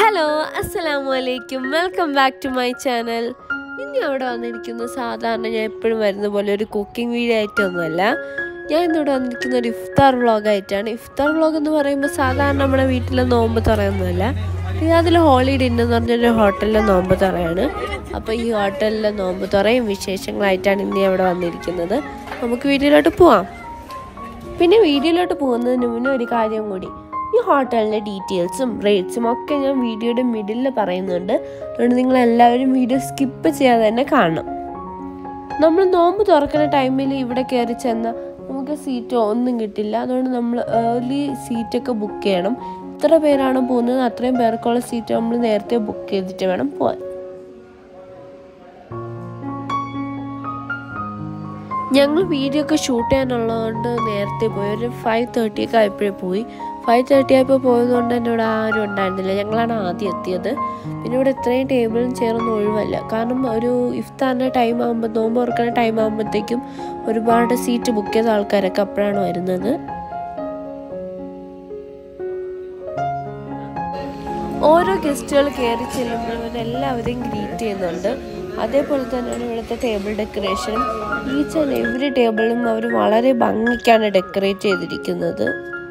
hello അസ്സലാമു അലൈക്കും welcome back to my channel ഇനി അവിടെ വന്നിരിക്കുന്നത് സാധാരണ ഞാൻ എപ്പോഴും വരുന്ന പോലെ ഒരു കുക്കിംഗ് വീഡിയോ ആയിട്ടൊന്നുമല്ല ഞാൻ ഇന്നിവിടെ വന്നിരിക്കുന്ന ഒരു ഇഫ്താർ വ്ളോഗായിട്ടാണ് ഇഫ്താർ വ്ളോഗ് എന്ന് പറയുമ്പോൾ സാധാരണ നമ്മുടെ വീട്ടിലെ നോമ്പ് തുറയൊന്നുമല്ല റിയാദിലെ ഹോളിഡേ ഇൻ എന്ന് പറഞ്ഞൊരു ഹോട്ടലിലെ നോമ്പ് തുറയാണ് അപ്പോൾ ഈ ഹോട്ടലിലെ നോമ്പ് തുറയും വിശേഷങ്ങളായിട്ടാണ് ഇനി അവിടെ വന്നിരിക്കുന്നത് നമുക്ക് വീഡിയോയിലോട്ട് പോവാം പിന്നെ വീഡിയോയിലോട്ട് പോകുന്നതിന് മുന്നേ ഒരു കാര്യം കൂടി ഈ ഹോട്ടലിൻ്റെ ഡീറ്റെയിൽസും റേറ്റ്സും ഒക്കെ ഞാൻ വീഡിയോയുടെ മിഡിലിൽ പറയുന്നുണ്ട് അതുകൊണ്ട് നിങ്ങൾ എല്ലാവരും വീഡിയോ സ്കിപ്പ് ചെയ്യാതെ തന്നെ കാണണം നമ്മൾ നോമ്പ് തുറക്കുന്ന ടൈമിൽ ഇവിടെ കയറി ചെന്നാൽ നമുക്ക് സീറ്റോ ഒന്നും കിട്ടില്ല അതുകൊണ്ട് നമ്മൾ ഏർലി സീറ്റൊക്കെ ബുക്ക് ചെയ്യണം എത്ര പേരാണ് പോകുന്നത് അത്രയും പേർക്കുള്ള സീറ്റ് നമ്മൾ നേരത്തെ ബുക്ക് ചെയ്തിട്ട് വേണം പോകാൻ ഞങ്ങൾ വീഡിയോ ഒക്കെ ഷൂട്ട് ചെയ്യാനുള്ളതുകൊണ്ട് നേരത്തെ പോയി ഒരു ഫൈവ് തേർട്ടി ഒക്കെ ആയപ്പോഴേ പോയി ഫൈവ് തേർട്ടി ആയപ്പോൾ പോയതുകൊണ്ട് തന്നെ ഇവിടെ ആരും ഉണ്ടായിരുന്നില്ല ഞങ്ങളാണ് ആദ്യം എത്തിയത് പിന്നെ ഇവിടെ ഇത്രയും ടേബിളും ചെയറൊന്നും ഒഴിവല്ല കാരണം ഒരു ഇഫ്താറിൻ്റെ ടൈം ആകുമ്പോൾ നോമ്പ് തുറക്കുന്ന ടൈം ആകുമ്പോഴത്തേക്കും ഒരുപാട് സീറ്റ് ബുക്ക് ചെയ്ത ആൾക്കാരൊക്കെ അപ്പോഴാണ് വരുന്നത് ഓരോ ഗസ്റ്റുകൾ കയറി ചെല്ലുമ്പോൾ എല്ലാവരെയും ഗ്രീറ്റ് ചെയ്യുന്നുണ്ട് അതേപോലെ തന്നെയാണ് ഇവിടുത്തെ table decoration each and every ടേബിളും അവർ വളരെ ഭംഗിക്കാണ് ഡെക്കറേറ്റ് ചെയ്തിരിക്കുന്നത്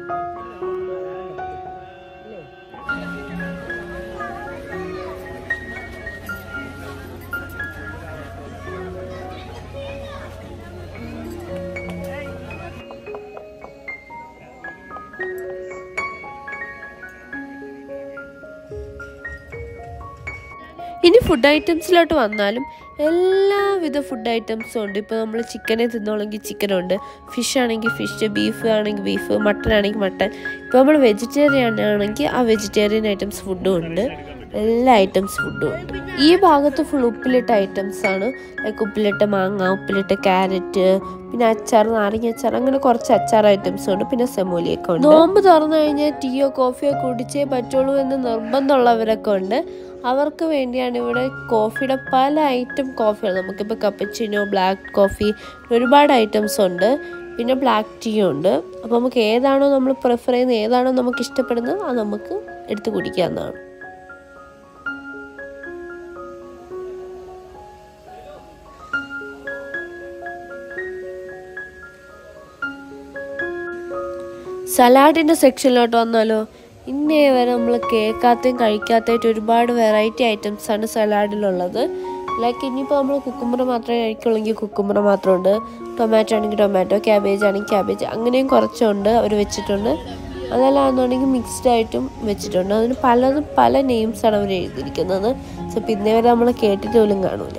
ഇനി ഫുഡ് ഐറ്റംസിലോട്ട് വന്നാലും എല്ലാവിധ ഫുഡ് ഐറ്റംസും ഉണ്ട് ഇപ്പോൾ നമ്മൾ ചിക്കനെ തിന്നോളെങ്കിൽ ചിക്കനുണ്ട് ഫിഷ് ആണെങ്കിൽ ഫിഷ് ബീഫ് ആണെങ്കിൽ ബീഫ് മട്ടൺ ആണെങ്കിൽ മട്ടൺ ഇപ്പോൾ നമ്മൾ വെജിറ്റേറിയൻ ആണെങ്കിൽ ആ വെജിറ്റേറിയൻ ഐറ്റംസ് ഫുഡും ഉണ്ട് എല്ലാ ഐറ്റംസ് ഫുഡും ഉണ്ട് ഈ ഭാഗത്ത് ഫുൾ ഉപ്പിലിട്ട ഐറ്റംസ് ആണ് ലൈക്ക് ഉപ്പിലിട്ട മാങ്ങ ഉപ്പിലിട്ട ക്യാരറ്റ് പിന്നെ അച്ചാർ നാരങ്ങ അച്ചാർ അങ്ങനെ കുറച്ച് അച്ചാർ ഐറ്റംസ് ഉണ്ട് പിന്നെ സെമോലിയൊക്കെ ഉണ്ട് നോമ്പ് തുറന്നു കഴിഞ്ഞാൽ ടീയോ കോഫിയോ കുടിച്ചേ പറ്റുള്ളൂ എന്ന് നിർബന്ധമുള്ളവരൊക്കെ ഉണ്ട് അവർക്ക് വേണ്ടിയാണ് ഇവിടെ കോഫിയുടെ പല ഐറ്റം കോഫികൾ നമുക്കിപ്പോൾ കപ്പച്ചിനോ ബ്ലാക്ക് കോഫി ഒരുപാട് ഐറ്റംസ് ഉണ്ട് പിന്നെ ബ്ലാക്ക് ടീയും ഉണ്ട് അപ്പോൾ നമുക്ക് ഏതാണോ നമ്മൾ പ്രിഫർ ചെയ്യുന്നത് ഏതാണോ നമുക്ക് ഇഷ്ടപ്പെടുന്നത് അത് നമുക്ക് എടുത്ത് കുടിക്കാവുന്നതാണ് സലാഡിൻ്റെ സെക്ഷനിലോട്ട് വന്നാലോ ഇന്നേ വരെ നമ്മൾ കേൾക്കാത്തയും കഴിക്കാത്തതായിട്ട് ഒരുപാട് വെറൈറ്റി ഐറ്റംസ് ആണ് സലാഡിലുള്ളത് ലൈക്ക് ഇനിയിപ്പോൾ നമ്മൾ കുക്കുമ്പർ മാത്രമേ കഴിക്കുള്ളെങ്കിൽ കുക്കുമ്പർ മാത്രമുണ്ട് ടൊമാറ്റോ ആണെങ്കിൽ ടൊമാറ്റോ ക്യാബേജ് ആണെങ്കിൽ ക്യാബേജ് അങ്ങനെയും കുറച്ചുണ്ട് അവർ വെച്ചിട്ടുണ്ട് അതല്ലാന്നുണ്ടെങ്കിൽ മിക്സ്ഡ് ആയിട്ടും വെച്ചിട്ടുണ്ട് അതിന് പലതും പല നെയിംസാണ് അവർ എഴുതിയിരിക്കുന്നത് സോ പിന്നെ വരെ നമ്മൾ കേട്ടിട്ട് പോലും കാണൂല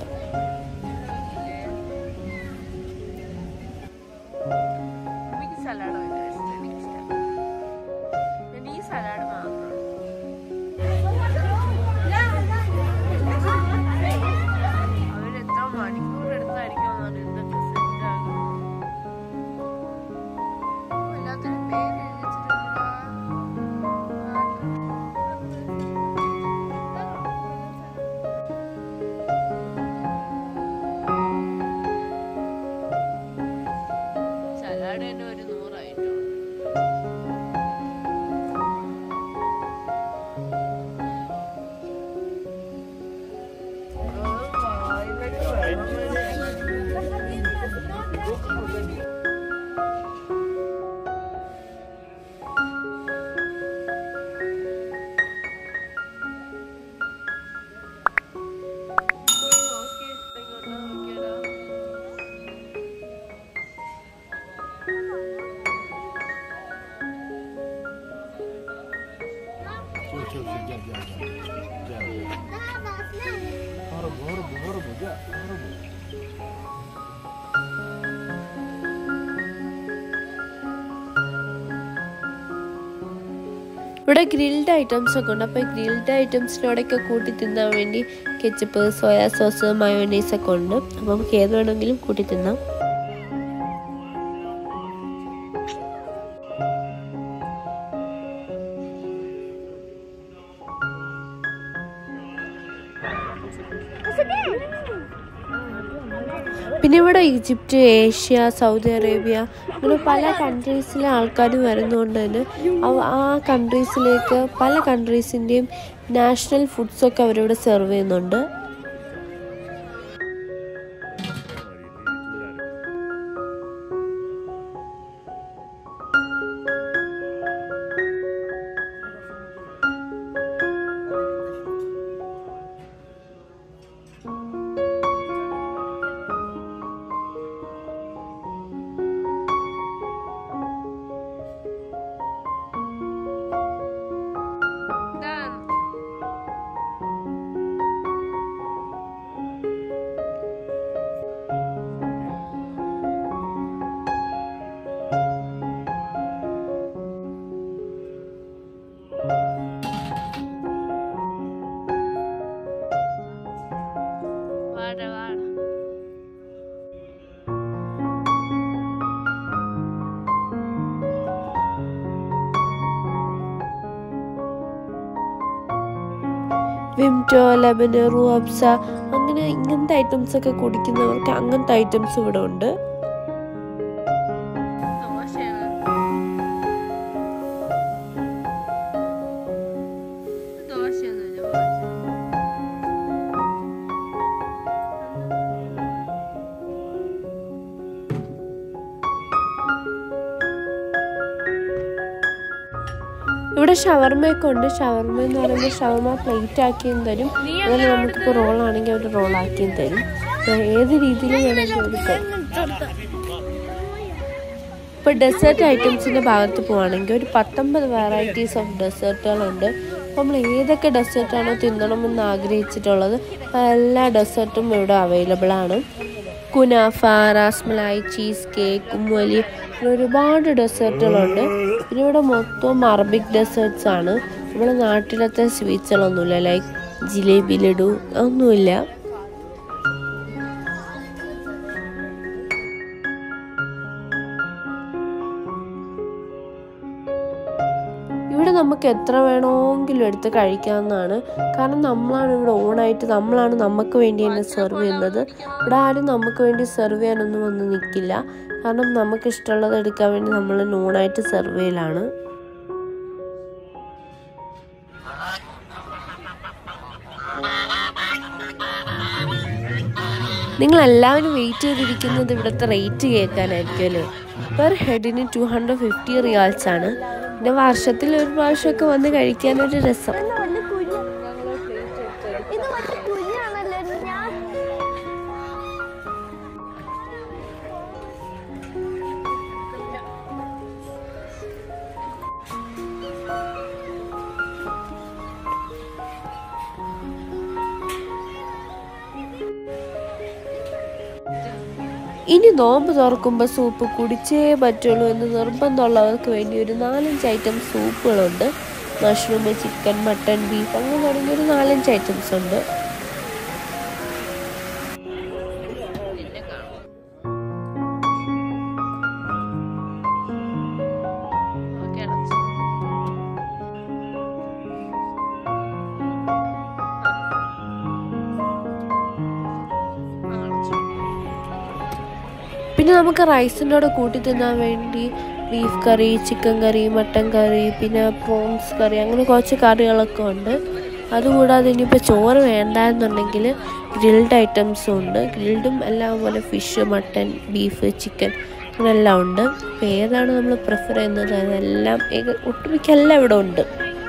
സലാഡ് തന്നെ ഒരു നൂറായിട്ടുണ്ട് شوف شوف شوف جاب جاب جاب جاب هربوا هربوا هربوا جاء هربوا ഇവിടെ ഗ്രിൽഡ് ഐറ്റംസ് ഒക്കെ ഉണ്ട് അപ്പോൾ ഗ്രിൽഡ് ഐറ്റംസിനോടൊക്കെ കൂട്ടി തിന്നാൻ വേണ്ടി കെച്ചപ്പ് സോയാ സോസ് മയോനൈസ് ഒക്കെ ഉണ്ട് അപ്പോൾ നമുക്ക് ഏത് വേണമെങ്കിലും കൂട്ടി തിന്നാം പിന്നെ ഇവിടെ ഈജിപ്റ്റ് ഏഷ്യ സൗദി അറേബ്യ അങ്ങനെ പല കൺട്രീസിലെ ആൾക്കാർ വരുന്നതുകൊണ്ട് തന്നെ അവ- ആ കൺട്രീസിലേക്ക് പല കൺട്രീസിൻ്റെയും നാഷണൽ ഫുഡ്സൊക്കെ അവരിവിടെ സെർവ് ചെയ്യുന്നുണ്ട് വിംറ്റോ ലെബന് റൂഅബ്സ അങ്ങനെ ഇങ്ങനത്തെ ഐറ്റംസ് ഒക്കെ കുടിക്കുന്നവർക്ക് അങ്ങനത്തെ ഐറ്റംസ് ഇവിടെ ഉണ്ട് ഇവിടെ ഷവർമയൊക്കെ ഉണ്ട് ഷവർമ എന്ന് പറയുമ്പോൾ ഷവർമ പ്ലേറ്റ് ആക്കിയും തരും അതുപോലെ നമുക്കിപ്പോൾ റോളാണെങ്കിൽ അവർ റോളാക്കിയും തരും അപ്പോൾ ഏത് രീതിയിൽ വേണമെങ്കിൽ അവർ തരും ഇപ്പോൾ ഡെസേർട്ട് ഐറ്റംസിൻ്റെ ഭാഗത്ത് പോവുകയാണെങ്കിൽ ഒരു പത്തൊമ്പത് വെറൈറ്റീസ് ഓഫ് ഡെസേർട്ടുകളുണ്ട് അപ്പോൾ നമ്മൾ ഏതൊക്കെ ഡെസേർട്ടാണോ തിന്നണമെന്ന് ആഗ്രഹിച്ചിട്ടുള്ളത് ആ എല്ലാ ഡെസേർട്ടും ഇവിടെ അവൈലബിൾ ആണ് കുനാഫ റാസ്മലായി ചീസ് കേക്ക് ഉമ്മലി പിന്നെ ഒരുപാട് ഡെസേർട്ടുകളുണ്ട് പിന്നെ ഇവിടെ മൊത്തം അറബിക് ഡെസേർട്ട്സ് ആണ് നമ്മുടെ നാട്ടിലത്തെ സ്വീറ്റ്സുകളൊന്നുമില്ല ലൈക്ക് ജിലേബി ലഡു ഒന്നുമില്ല ഇവിടെ നമുക്ക് എത്ര വേണമെങ്കിലും എടുത്ത് കഴിക്കാവുന്നതാണ് കാരണം നമ്മളാണ് ഇവിടെ ഓണായിട്ട് നമ്മളാണ് നമുക്ക് വേണ്ടി തന്നെ സെർവ് ചെയ്യുന്നത് ഇവിടെ ആരും നമുക്ക് വേണ്ടി സെർവ് ചെയ്യാനൊന്നും വന്ന് നിൽക്കില്ല കാരണം നമുക്ക് ഇഷ്ടമുള്ളത് എടുക്കാൻ വേണ്ടി നമ്മൾ നോണായിട്ട് സെർവ് ചെയ്യലാണ് നിങ്ങൾ എല്ലാവരും വെയിറ്റ് ചെയ്തിരിക്കുന്നത് ഇവിടുത്തെ റേറ്റ് കേൾക്കാനായിരിക്കും അല്ലേ പെർ ഹെഡിന് ടു ഹൺഡ്രഡ് ഫിഫ്റ്റി റിയാൽസ് ആണ് പിന്നെ വർഷത്തിൽ ഒരു പ്രാവശ്യമൊക്കെ വന്ന് കഴിക്കാനൊരു രസം ഇത് മറ്റേ കുഞ്ഞാണല്ലോ ഞാൻ ഇനി നോമ്പ് തുറക്കുമ്പോൾ സൂപ്പ് കുടിച്ചേ പറ്റുള്ളൂ എന്ന് നിർബന്ധമുള്ളവർക്ക് വേണ്ടി ഒരു നാലഞ്ച് ഐറ്റം സൂപ്പുകളുണ്ട് മഷ്റൂം ചിക്കൻ മട്ടൺ ബീഫ് അങ്ങനെ തുടങ്ങി ഒരു നാലഞ്ച് ഐറ്റംസ് ഉണ്ട് പിന്നെ നമുക്ക് റൈസിൻ്റെ കൂടെ കൂട്ടി തിന്നാൻ വേണ്ടി beef curry chicken curry mutton curry പിന്നെ പ്രോൺസ് കറി അങ്ങനെ കുറച്ച് കറികളൊക്കെ ഉണ്ട് അതുകൂടാതെ ഇനിയിപ്പോൾ ചോറ് വേണ്ട എന്നുണ്ടെങ്കിൽ ഗ്രിൽഡ് ഐറ്റംസും ഉണ്ട് ഗ്രിൽഡും എല്ലാം പോലെ ഫിഷ് മട്ടൻ ബീഫ് ചിക്കൻ അങ്ങനെ എല്ലാം ഉണ്ട് അപ്പോൾ ഏതാണ് നമ്മൾ പ്രിഫർ ചെയ്യുന്നത് അതെല്ലാം ഏക- ഒട്ടുമിക്ക എല്ലാം ഇവിടെ ഉണ്ട്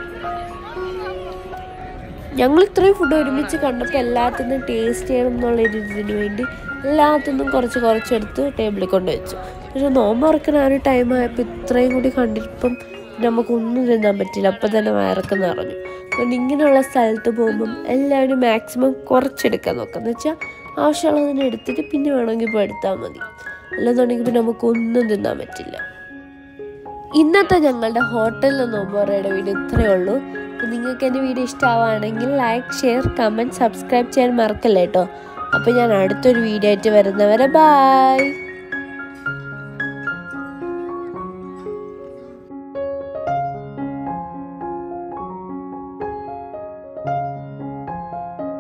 ഞങ്ങൾ ഇത്രയും ഫുഡ് ഒരുമിച്ച് കണ്ടപ്പോൾ എല്ലാത്തിനും ടേസ്റ്റ് ചെയ്യണം എന്നുള്ള ഒരു ഇതിന് വേണ്ടി എല്ലാത്തിനും കുറച്ച് കുറച്ചെടുത്ത് ടേബിളിൽ കൊണ്ട് വെച്ചു പക്ഷെ നോമ്പ് തുറക്കുന്ന ആ ഒരു ടൈം ആയപ്പോൾ ഇത്രയും കൂടി കണ്ടിപ്പം നമുക്കൊന്നും തിന്നാൻ പറ്റില്ല അപ്പം തന്നെ വയറൊക്കെ നിറഞ്ഞു അതുകൊണ്ട് ഇങ്ങനെയുള്ള സ്ഥലത്ത് പോകുമ്പം എല്ലാവരും മാക്സിമം കുറച്ചെടുക്കാൻ നോക്കുക എന്ന് വെച്ചാൽ ആവശ്യമുള്ളതിനെ എടുത്തിട്ട് പിന്നെ വേണമെങ്കിൽ ഇപ്പോൾ എടുത്താൽ മതി അല്ലെന്നുണ്ടെങ്കിൽ പിന്നെ നമുക്കൊന്നും തിന്നാൻ പറ്റില്ല ഇന്നത്തെ ഞങ്ങളുടെ ഹോട്ടലിൽ നോമ്പോറയുടെ വീഡിയോ ഇത്രയേ ഉള്ളൂ അപ്പോൾ നിങ്ങൾക്ക് എൻ്റെ വീഡിയോ ഇഷ്ടമാവുകയാണെങ്കിൽ ലൈക്ക് ഷെയർ കമൻറ്റ് സബ്സ്ക്രൈബ് ചെയ്യാൻ മറക്കല്ലേ കേട്ടോ അപ്പോൾ ഞാൻ അടുത്തൊരു വീഡിയോ ആയിട്ട് വരുന്നവരെ ബായ്